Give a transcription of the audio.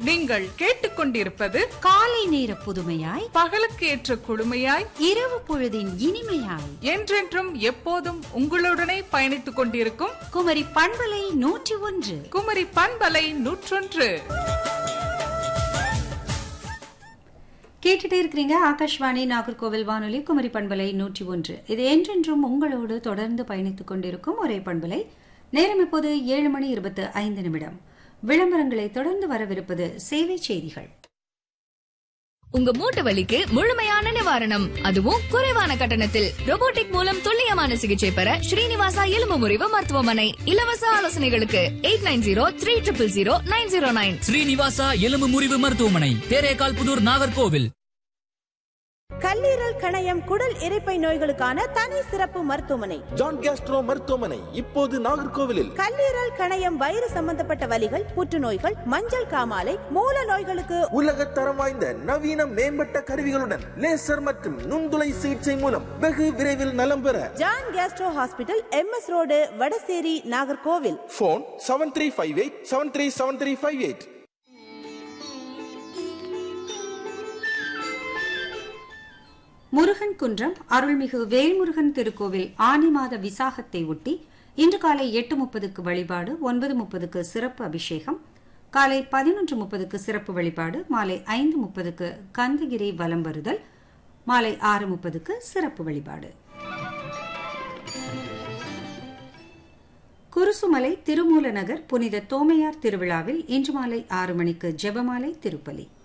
நீங்கள் கேட்டுக்கொண்டிருப்பது காலை நேர புதுமையாய் பகலுக்கு ஏற்ற குழுமையாய் இரவு பொழுதின் இனிமையாய் என்றென்றும் எப்போதும் உங்களுடனே பயணித்துக் கொண்டிருக்கும் குமரி பண்பலை நூற்றி ஒன்று குமரி பண்பலை நூற்றொன்று கேட்டுட்டே இருக்கிறீங்க ஆகாஷ்வாணி நாகர்கோவில் வானொலி குமரி பண்பலை நூற்றி ஒன்று இது என்றென்றும் உங்களோடு தொடர்ந்து பயணித்துக் கொண்டிருக்கும் ஒரே பண்பலை நேரம் இப்போது ஏழு மணி இருபத்து ஐந்து நிமிடம் விளம்பரங்களை தொடர்ந்து வரவிருப்பது சேவை செய்திகள் உங்க மூட்டு வலிக்கு முழுமையான நிவாரணம் அதுவும் குறைவான கட்டணத்தில் robotic மூலம் துல்லியமான சிகிச்சை பெற ஸ்ரீனிவாசா எலும்பு முறிவு மருத்துவமனை இலவச ஆலோசனைகளுக்கு eight nine zero three triple zero nine zero nine Srinivasa எலும்பு முறிவு மருத்துவமனை தேரேகால் புதூர் நாகர்கோவில் கல்லீரல் கணையம் குடல் இரைப்பை நோய்களுக்கான தனி சிறப்பு மருத்துவமனை ஜான் கேஸ்ட்ரோ மருத்துவமனை இப்போது நாகர்கோவிலில் கல்லீரல் கணையம் வயிறு சம்பந்தப்பட்ட வலிகள் புற்றுநோய்கள் மஞ்சள் காமாலை மூல நோய்களுக்கு உலக தரம் வாய்ந்த நவீன மேம்பட்ட கருவிகளுடன் லேசர் மற்றும் நுண்துளை சிகிச்சை மூலம் வெகு விரைவில் நலம் பெற John Castro hospital MS road Vadasery Nagercoil phone seven three five eight seven three seven three five eight Murugan Kunram அருள்மிகு வேல்முருகன் திருக்கோவில் ஆனி மாத விசாகத்தை ஒட்டி இன்று காலை எட்டு முப்பதுக்கு வழிபாடு ஒன்பது முப்பதுக்கு சிறப்பு அபிஷேகம் காலை பதினொன்று முப்பதுக்கு சிறப்பு வழிபாடு மாலை ஐந்து முப்பதுக்கு கந்தகிரி வலம் வருதல் மாலை ஆறு முப்பதுக்கு சிறப்பு வழிபாடு குருசுமலை திருமூலநகர் புனித தோமையார் திருவிழாவில் இன்று மாலை ஆறு மணிக்கு ஜெபமாலை திருப்பலி